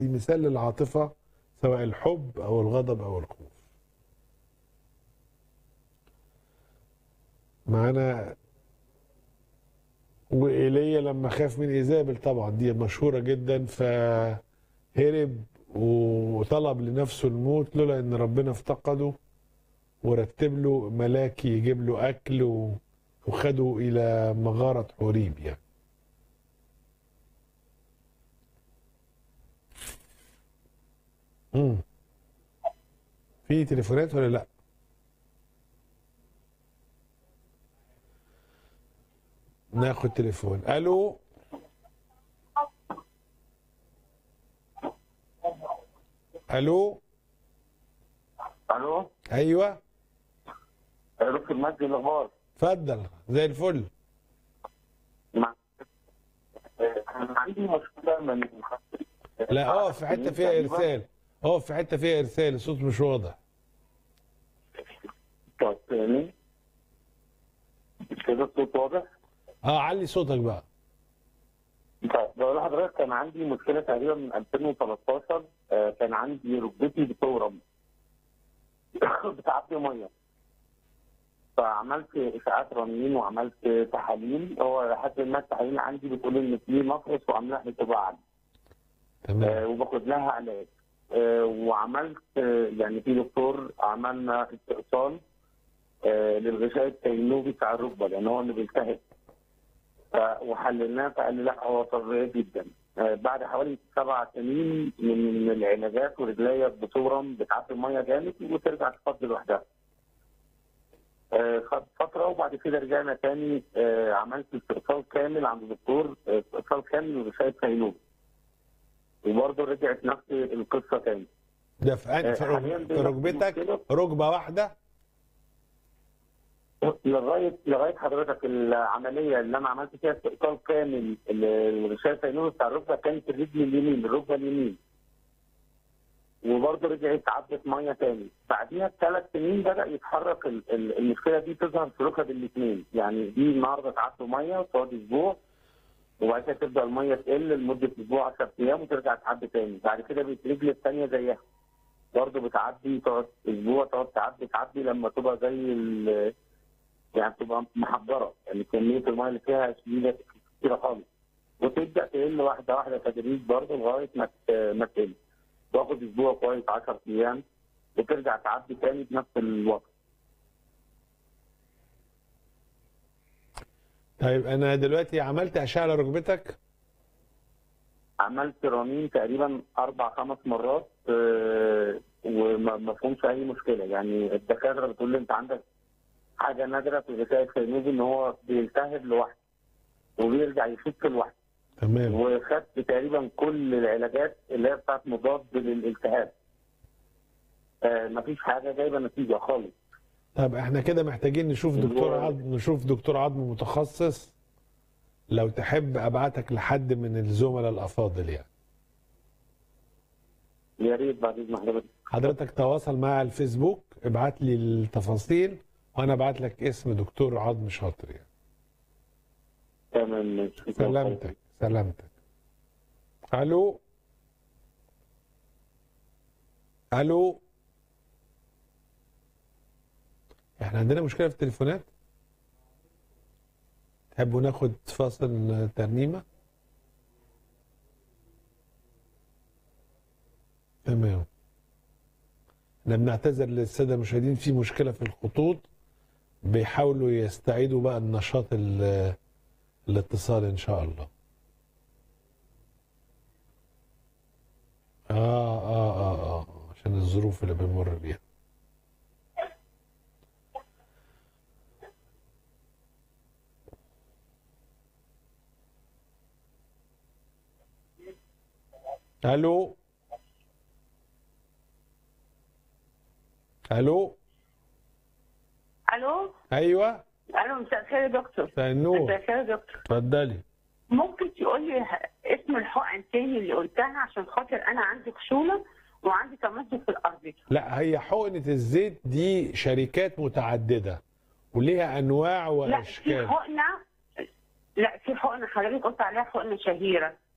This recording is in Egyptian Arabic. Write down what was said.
دي مثال للعاطفة سواء الحب أو الغضب أو الخوف معانا وإيليا لما خاف من إيزابل طبعا دي مشهورة جدا فهرب وطلب لنفسه الموت لولا إن ربنا افتقده ورتب له ملاك يجيب له أكل و- وخده إلى مغارة حوريب يعني مم. في تليفونات ولا لا ناخد تليفون الو الو الو ايوه دكتور مجدي الاخبار اتفضل زي الفل مع- آه، انا عندي مشكله من لا اقف في حته فيها تقريباً. ارسال اقف في حته فيها ارسال الصوت مش واضح طب تاني كده الصوت واضح اه علي صوتك بقى طيب بقول لحضرتك كان عندي مشكله تقريبا من 2013 آه، كان عندي ركبتي بتورم بتعبي ميه فعملت اشاعات رنين وعملت تحاليل هو لحد ما التحاليل عندي بتقول ان في مفرس وعامله ارتباع عندي تمام آه، وباخد لها علاج آه، وعملت آه، يعني في دكتور عملنا استئصال آه، للغشاء التينوبي بتاع الركبه لان هو اللي بيلتهب ف- وحللناه فقال لي لا هو طبيعي جدا آه، بعد حوالي سبع سنين من من العلاجات ورجليا بتورم بتعبي ميه جامد وترجع تفضي لوحدها. آه، خد فتره وبعد كده رجعنا تاني آه، عملت استئصال كامل عند الدكتور آه، استئصال كامل للغشاء التينوبي. وبرضه رجعت نفس القصه تاني ده في, أن- في, حالياً رك- في بيبقى ركبتك مشكلة. ركبه واحده لغايه لغايه حضرتك العمليه اللي انا عملت فيها استئصال كامل الغشاء التينوبي بتاع الركبه كانت الرجل اليمين الركبه اليمين وبرضه رجعت عدت ميه تاني بعديها بثلاث سنين بدا يتحرك ال- ال- المشكله دي تظهر في ركب الاثنين يعني دي النهارده تعدوا ميه وتقعد اسبوع وبعد كده تبدا الميه تقل لمده اسبوع 10 ايام وترجع تعدي تاني بعد كده بقت رجل الثانيه زيها برضه بتعدي تقعد اسبوع تقعد تعدي تعدي لما تبقى زي ال- يعني تبقى محجره يعني كميه الميه اللي فيها شديده كتيره خالص وتبدا تقل واحده واحده تدريج برضه لغايه ما ت- ما تقل واخد اسبوع كويس 10 ايام وترجع تعدي تاني بنفس الوقت طيب انا دلوقتي عملت اشعه على ركبتك عملت رنين تقريبا اربع خمس مرات آه، وما ما فيهمش اي مشكله يعني الدكاتره بتقول لي انت عندك حاجه نادره في الغشاء التينوبي ان هو بيلتهب لوحده وبيرجع يفك لوحده تمام وخدت تقريبا كل العلاجات اللي هي بتاعت مضاد للالتهاب آه مفيش حاجه جايبه نتيجه خالص طب احنا كده محتاجين نشوف دكتور هو- عظم نشوف دكتور عظم متخصص لو تحب ابعتك لحد من الزملاء الافاضل يعني يا ريت بعد اذن حضرتك حضرتك تواصل معي على الفيسبوك ابعت لي التفاصيل وانا ابعت لك اسم دكتور عظم شاطر يعني تمام ماشي. سلامتك سلامتك الو الو احنا عندنا مشكله في التليفونات تحبوا ناخد فاصل ترنيمه تمام احنا بنعتذر للساده المشاهدين في مشكله في الخطوط بيحاولوا يستعيدوا بقى النشاط ال- الاتصال ان شاء الله آه, اه اه اه عشان الظروف اللي بنمر بيها الو الو الو ايوه الو مساء الخير يا دكتور مساء النور مساء الخير يا دكتور اتفضلي ممكن تقول لي ه- اسم الحقن تاني اللي قلتها عشان خاطر انا عندي خشونه وعندي تمزق في الاربطه لا هي حقنة الزيت دي شركات متعددة وليها أنواع لا في وأشكال حقنه لا في حقنه حضرتك قلت عليها حقنه شهيره